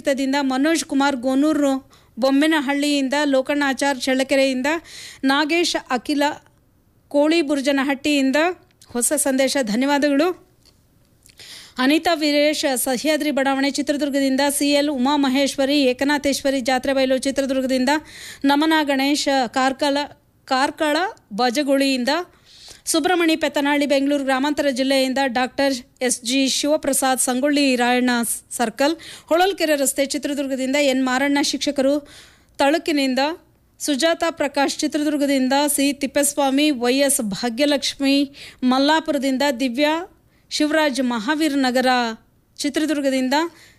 ತೀರ್ಥದಿಂದ ಮನೋಜ್ ಕುಮಾರ್ ಗೋನೂರು ಬೊಮ್ಮೆನಹಳ್ಳಿಯಿಂದ ಲೋಕಣ್ಣಾಚಾರ್ ಚಳ್ಳಕೆರೆಯಿಂದ ನಾಗೇಶ್ ಅಖಿಲ ಕೋಳಿ ಬುರ್ಜನಹಟ್ಟಿಯಿಂದ ಹೊಸ ಸಂದೇಶ ಧನ್ಯವಾದಗಳು ಅನಿತಾ ವೀರೇಶ್ ಸಹ್ಯಾದ್ರಿ ಬಡಾವಣೆ ಚಿತ್ರದುರ್ಗದಿಂದ ಸಿ ಎಲ್ ಉಮಾ ಮಹೇಶ್ವರಿ ಏಕನಾಥೇಶ್ವರಿ ಜಾತ್ರೆ ಬಯಲು ಚಿತ್ರದುರ್ಗದಿಂದ ನಮನ ಗಣೇಶ್ ಕಾರ್ಕಳ ಕಾರ್ಕಳ ಬಜಗುಳಿಯಿಂದ ಸುಬ್ರಹ್ಮಣಿ ಪೆತ್ತನಹಳ್ಳಿ ಬೆಂಗಳೂರು ಗ್ರಾಮಾಂತರ ಜಿಲ್ಲೆಯಿಂದ doctor S G Shivaprasad Sangolli Rayanna circle Holalkere ರಸ್ತೆ ಚಿತ್ರದುರ್ಗದಿಂದ ಎನ್ ಮಾರಣ್ಣ ಶಿಕ್ಷಕರು ತಳುಕಿನಿಂದ ಸುಜಾತ ಪ್ರಕಾಶ್ ಚಿತ್ರದುರ್ಗದಿಂದ C Thippeswamy Y S Bhagyalakshmi ಮಲ್ಲಾಪುರದಿಂದ ದಿವ್ಯಾ ಶಿವರಾಜ್ ಮಹಾವೀರ್ ನಗರ ಚಿತ್ರದುರ್ಗದಿಂದ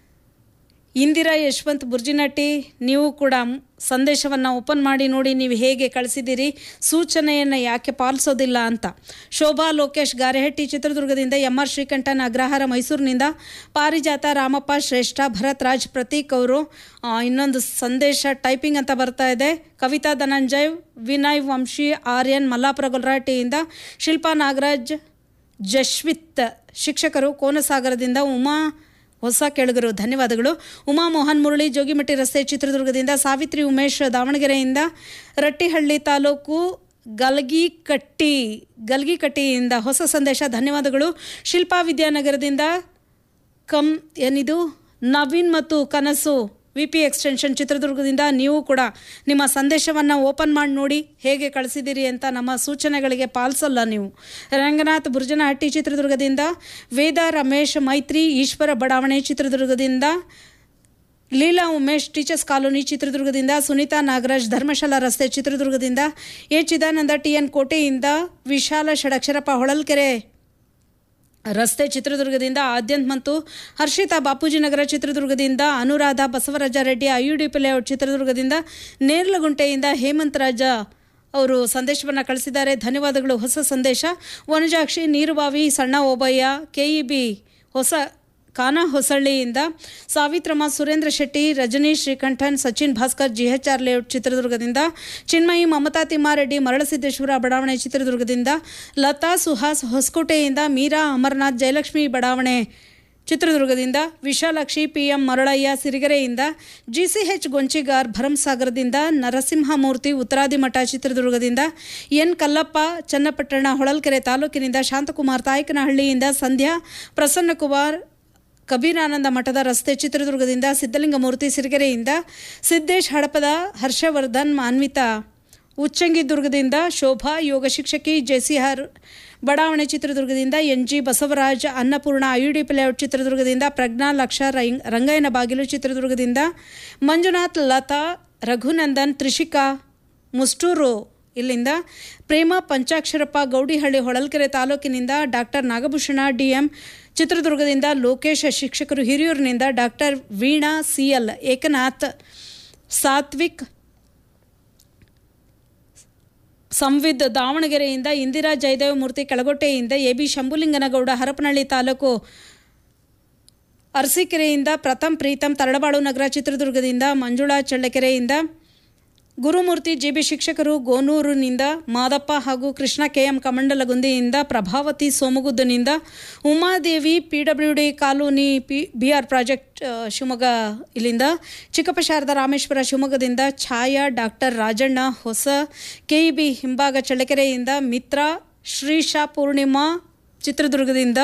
ಇಂದಿರಾ ಯಶವಂತ್ ಬುರ್ಜಿನಟ್ಟಿ ನೀವು ಕೂಡ ಸಂದೇಶವನ್ನು ಓಪನ್ ಮಾಡಿ ನೋಡಿ ನೀವು ಹೇಗೆ ಕಳಿಸಿದ್ದೀರಿ ಸೂಚನೆಯನ್ನು ಯಾಕೆ ಪಾಲಿಸೋದಿಲ್ಲ ಅಂತ ಶೋಭಾ ಲೋಕೇಶ್ ಗಾರೆಹಟ್ಟಿ ಚಿತ್ರದುರ್ಗದಿಂದ ಎಂ ಆರ್ ಶ್ರೀಕಂಠನ್ ಅಗ್ರಹಾರ ಮೈಸೂರಿನಿಂದ ಪಾರಿಜಾತ ರಾಮಪ್ಪ ಶ್ರೇಷ್ಠ ಭರತ್ ರಾಜ್ ಪ್ರತೀಕ್ ಅವರು ಆ, ಇನ್ನೊಂದು ಸಂದೇಶ ಟೈಪಿಂಗ್ ಅಂತ ಬರ್ತಾ ಇದೆ ಕವಿತಾ ಧನಂಜಯ್ ವಿನಯ್ ವಂಶಿ ಆರ್ಯನ್ ಮಲ್ಲಾಪುರ ಗೊಲ್ರಾಟಿಯಿಂದ ಶಿಲ್ಪಾ ನಾಗರಾಜ್ ಜಶ್ವಿತ್ ಶಿಕ್ಷಕರು ಕೋನಸಾಗರದಿಂದ ಉಮಾ ಹೊಸ ಕೆಳಗರು ಧನ್ಯವಾದಗಳು ಉಮಾ ಮೋಹನ್ ಮುರಳಿ ಜೋಗಿಮಟ್ಟಿ ರಸ್ತೆ ಚಿತ್ರದುರ್ಗದಿಂದ ಸಾವಿತ್ರಿ ಉಮೇಶ್ ದಾವಣಗೆರೆಯಿಂದ ರಟ್ಟಿಹಳ್ಳಿ ತಾಲೂಕು ಗಲ್ಗಿಕಟ್ಟಿ ಗಲ್ಗಿಕಟ್ಟಿಯಿಂದ ಹೊಸ ಸಂದೇಶ ಧನ್ಯವಾದಗಳು ಶಿಲ್ಪಾ ವಿದ್ಯಾನಗರದಿಂದ ಕಮ್ ಏನಿದು ನವೀನ್ ಮತ್ತು ಕನಸು ವಿ ಪಿ ಎಕ್ಸ್ಟೆನ್ಷನ್ ಚಿತ್ರದುರ್ಗದಿಂದ ನೀವು ಕೂಡ ನಿಮ್ಮ ಸಂದೇಶವನ್ನು ಓಪನ್ ಮಾಡಿ ನೋಡಿ ಹೇಗೆ ಕಳಿಸಿದ್ದೀರಿ ಅಂತ ನಮ್ಮ ಸೂಚನೆಗಳಿಗೆ ಪಾಲಿಸಲ್ಲ ನೀವು ರಂಗನಾಥ್ ಬುರ್ಜನಹಟ್ಟಿ ಚಿತ್ರದುರ್ಗದಿಂದ ವೇದ ರಮೇಶ್ ಮೈತ್ರಿ ಈಶ್ವರ ಬಡಾವಣೆ ಚಿತ್ರದುರ್ಗದಿಂದ ಲೀಲಾ ಉಮೇಶ್ ಟೀಚರ್ಸ್ ಕಾಲೋನಿ ಚಿತ್ರದುರ್ಗದಿಂದ ಸುನೀತಾ ನಾಗರಾಜ್ ಧರ್ಮಶಾಲಾ ರಸ್ತೆ ಚಿತ್ರದುರ್ಗದಿಂದ ಎ ಚಿದಾನಂದ ಟಿ ಎನ್ ಕೋಟೆಯಿಂದ ವಿಶಾಲ ಷಡಕ್ಷರಪ್ಪ ಹೊಳಲ್ಕೆರೆ ರಸ್ತೆ ಚಿತ್ರದುರ್ಗದಿಂದ ಆದ್ಯಂತ್ ಮತ್ತು ಹರ್ಷಿತಾ ಬಾಪೂಜಿ ನಗರ ಚಿತ್ರದುರ್ಗದಿಂದ ಅನುರಾಧ ಬಸವರಾಜ ರೆಡ್ಡಿ ಐಯುಡಿಪಿ ಲೇಔಟ್ ಚಿತ್ರದುರ್ಗದಿಂದ ನೇರ್ಲಗುಂಟೆಯಿಂದ ಹೇಮಂತ್ ರಾಜ ಅವರು ಸಂದೇಶವನ್ನು ಕಳಿಸಿದ್ದಾರೆ ಧನ್ಯವಾದಗಳು ಹೊಸ ಸಂದೇಶ ವನಜಾಕ್ಷಿ ನೀರುಬಾವಿ ಸಣ್ಣ ಓಬಯ್ಯ ಕೆಇಬಿ ಹೊಸ ಕಾನ ಹೊಸಳ್ಳಿಯಿಂದ ಸಾವಿತ್ರಮ್ಮ ಸುರೇಂದ್ರ ಶೆಟ್ಟಿ ರಜನೀಶ್ ಶ್ರೀಕಂಠನ್ ಸಚಿನ್ ಭಾಸ್ಕರ್ ಜಿಎಚ್ಆರ್ ಲೇಔಟ್ ಚಿತ್ರದುರ್ಗದಿಂದ ಚಿನ್ಮಯಿ ಮಮತಾ ತಿಮ್ಮಾರೆಡ್ಡಿ ಮರಳಸಿದ್ದೇಶ್ವರ ಬಡಾವಣೆ ಚಿತ್ರದುರ್ಗದಿಂದ ಲತಾ ಸುಹಾಸ್ ಹೊಸಕೋಟೆಯಿಂದ ಮೀರಾ ಅಮರನಾಥ್ ಜಯಲಕ್ಷ್ಮಿ ಬಡಾವಣೆ ಚಿತ್ರದುರ್ಗದಿಂದ ವಿಶಾಲಾಕ್ಷಿ ಪಿಎಂ ಮರಳಯ್ಯ ಸಿರಿಗೆರೆಯಿಂದ ಜಿಸಿಎಚ್ ಗೊಂಚಿಗಾರ್ ಭರಂಸಾಗರದಿಂದ ನರಸಿಂಹಮೂರ್ತಿ ಉತ್ತರಾದಿಮಠ ಚಿತ್ರದುರ್ಗದಿಂದ ಎನ್ ಕಲ್ಲಪ್ಪ ಚನ್ನಪಟ್ಟಣ ಹೊಳಲ್ಕೆರೆ ತಾಲೂಕಿನಿಂದ ಶಾಂತಕುಮಾರ್ ತಾಯಕನಹಳ್ಳಿಯಿಂದ ಸಂಧ್ಯಾ ಪ್ರಸನ್ನಕುಮಾರ್ ಕಬೀರಾನಂದ ಮಠದ ರಸ್ತೆ ಚಿತ್ರದುರ್ಗದಿಂದ ಸಿದ್ದಲಿಂಗಮೂರ್ತಿ ಸಿರಿಗೆರೆಯಿಂದ ಸಿದ್ದೇಶ್ ಹಡಪದ ಹರ್ಷವರ್ಧನ್ ಮಾನ್ವಿತಾ ಉಚ್ಚಂಗಿದುರ್ಗದಿಂದ ಶೋಭಾ ಯೋಗ ಶಿಕ್ಷಕಿ ಜೆಸಿಆರ್ ಬಡಾವಣೆ ಚಿತ್ರದುರ್ಗದಿಂದ N G Basavaraj Annapoorna IUDP layout ಚಿತ್ರದುರ್ಗದಿಂದ ಪ್ರಜ್ಞಾ ಲಕ್ಷ ರೈ- ರಂಗಯ್ಯನ ಬಾಗಿಲು ಚಿತ್ರದುರ್ಗದಿಂದ ಮಂಜುನಾಥ್ ಲತಾ ರಘುನಂದನ್ ತ್ರಿಷಿಕಾ ಮುಸ್ಟೂರು ಇಲ್ಲಿಂದ ಪ್ರೇಮ ಪಂಚಾಕ್ಷರಪ್ಪ ಗೌಡಿಹಳ್ಳಿ ಹೊಳಲ್ಕೆರೆ ತಾಲೂಕಿನಿಂದ ಡಾಕ್ಟರ್ ನಾಗಭೂಷಣ ಡಿಎಂ ಚಿತ್ರದುರ್ಗದಿಂದ ಲೋಕೇಶ್ ಶಿಕ್ಷಕರು ಹಿರಿಯೂರಿನಿಂದ ಡಾಕ್ಟರ್ ವೀಣಾ ಸಿಎಲ್ ಏಕನಾಥ್ ಸಾತ್ವಿಕ್ ಸಂವಿದ್ ದಾವಣಗೆರೆಯಿಂದ ಇಂದಿರಾ ಜಯದೇವ ಮೂರ್ತಿ ಕೆಳಗೊಟ್ಟೆಯಿಂದ ಎ ಬಿ ಶಂಭುಲಿಂಗನಗೌಡ ಹರಪನಹಳ್ಳಿ ತಾಲೂಕು ಅರಸೀಕೆರೆಯಿಂದ ಪ್ರಥಮ್ ಪ್ರೀತಮ್ ತರಳಬಾಳು ನಗರ ಚಿತ್ರದುರ್ಗದಿಂದ ಮಂಜುಳಾ ಚಳ್ಳಕೆರೆಯಿಂದ ಗುರುಮೂರ್ತಿ ಜಿಬಿ ಶಿಕ್ಷಕರು ಗೋನೂರಿನಿಂದ ಮಾದಪ್ಪ ಹಾಗೂ ಕೃಷ್ಣ ಕೆಎಂ ಕಮಂಡಲಗುಂದಿಯಿಂದ ಪ್ರಭಾವತಿ ಸೋಮಗುದ್ದನಿಂದ Umadevi P W D colony P B R project ಆ, ಶಿವಮೊಗ್ಗ ಇಲ್ಲಿಂದ ಚಿಕ್ಕಪ್ಪ ಶಾರದಾ ರಾಮೇಶ್ವರ ಶಿವಮೊಗ್ಗದಿಂದ ಛಾಯಾ ಡಾಕ್ಟರ್ ರಾಜಣ್ಣ ಹೊಸ ಕೆಇಬಿ ಹಿಂಭಾಗ ಚಳ್ಳಕೆರೆಯಿಂದ ಮಿತ್ರ ಶ್ರೀಶಾ ಪೂರ್ಣಿಮಾ ಚಿತ್ರದುರ್ಗದಿಂದ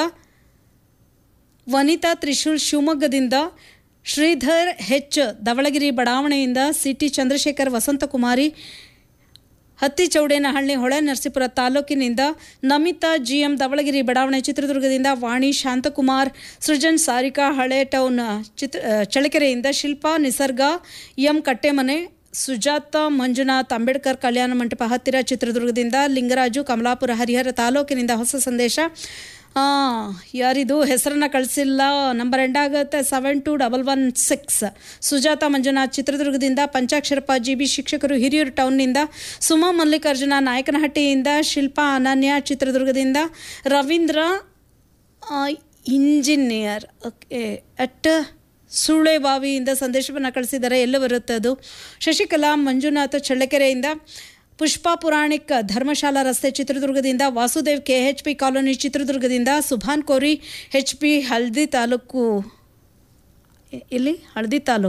ವನಿತಾ ತ್ರಿಶೂಲ್ ಶಿವಮೊಗ್ಗದಿಂದ ಶ್ರೀಧರ್ ಹೆಚ್ ಧವಳಗಿರಿ ಬಡಾವಣೆಯಿಂದ ಸಿಟಿ ಚಂದ್ರಶೇಖರ್ ವಸಂತಕುಮಾರಿ ಹತ್ತಿ ಚೌಡೇನಹಳ್ಳಿ ಹೊಳೆ ನರಸೀಪುರ ತಾಲೂಕಿನಿಂದ ನಮಿತಾ ಜಿಎಂ ಧವಳಗಿರಿ ಬಡಾವಣೆ ಚಿತ್ರದುರ್ಗದಿಂದ ವಾಣಿ ಶಾಂತಕುಮಾರ್ ಸೃಜನ್ ಸಾರಿಕಾ ಹಳೆ ಟೌನ್ ಚಿತ್ರ ಆ, ಚಳ್ಳಕೆರೆಯಿಂದ ಶಿಲ್ಪಾ ನಿಸರ್ಗ ಎಂ ಕಟ್ಟೆಮನೆ ಸುಜಾತ ಮಂಜುನಾಥ್ ಅಂಬೇಡ್ಕರ್ ಕಲ್ಯಾಣ ಮಂಟಪ ಹತ್ತಿರ ಚಿತ್ರದುರ್ಗದಿಂದ ಲಿಂಗರಾಜು ಕಮಲಾಪುರ ಹರಿಹರ ತಾಲೂಕಿನಿಂದ ಹೊಸ ಸಂದೇಶ ಆ, ಯಾರಿದು ಹೆಸರನ್ನ ಕಳಿಸಿಲ್ಲ ನಂಬರ್ ಎಂಡ್ ಆಗುತ್ತೆ seven two double one six Sujatha Manjunath ಚಿತ್ರದುರ್ಗದಿಂದ ಪಂಚಾಕ್ಷರಪ್ಪ ಜಿ ಬಿ ಶಿಕ್ಷಕರು ಹಿರಿಯೂರು ಟೌನ್ನಿಂದ ಸುಮಾ ಮಲ್ಲಿಕಾರ್ಜುನ ನಾಯಕನಹಟ್ಟಿಯಿಂದ ಶಿಲ್ಪಾ ಅನನ್ಯ ಚಿತ್ರದುರ್ಗದಿಂದ ರವೀಂದ್ರ ಆ, ಇಂಜಿನಿಯರ್ ಓಕೆ ಅಟ್ ಸುಳೆಬಾವಿಯಿಂದ ಸಂದೇಶವನ್ನು ಕಳಿಸಿದ್ದಾರೆ ಎಲ್ಲ ಬರುತ್ತೆ ಅದು ಶಶಿಕಲಾ ಮಂಜುನಾಥ ಚಳ್ಳಕೆರೆಯಿಂದ ಪುಷ್ಪಾ ಪುರಾಣಿಕ್ ಧರ್ಮಶಾಲಾ ರಸ್ತೆ ಚಿತ್ರದುರ್ಗದಿಂದ Vasudev K H P colony ಚಿತ್ರದುರ್ಗದಿಂದ ಸುಭಾನ್ ಕೋರಿ ಎಚ್ ಪಿ ಹಲ್ದಿ ತಾಲೂಕು ಎ- ಎಲ್ಲಿ ಹಳದಿ ತಾಲೂಕು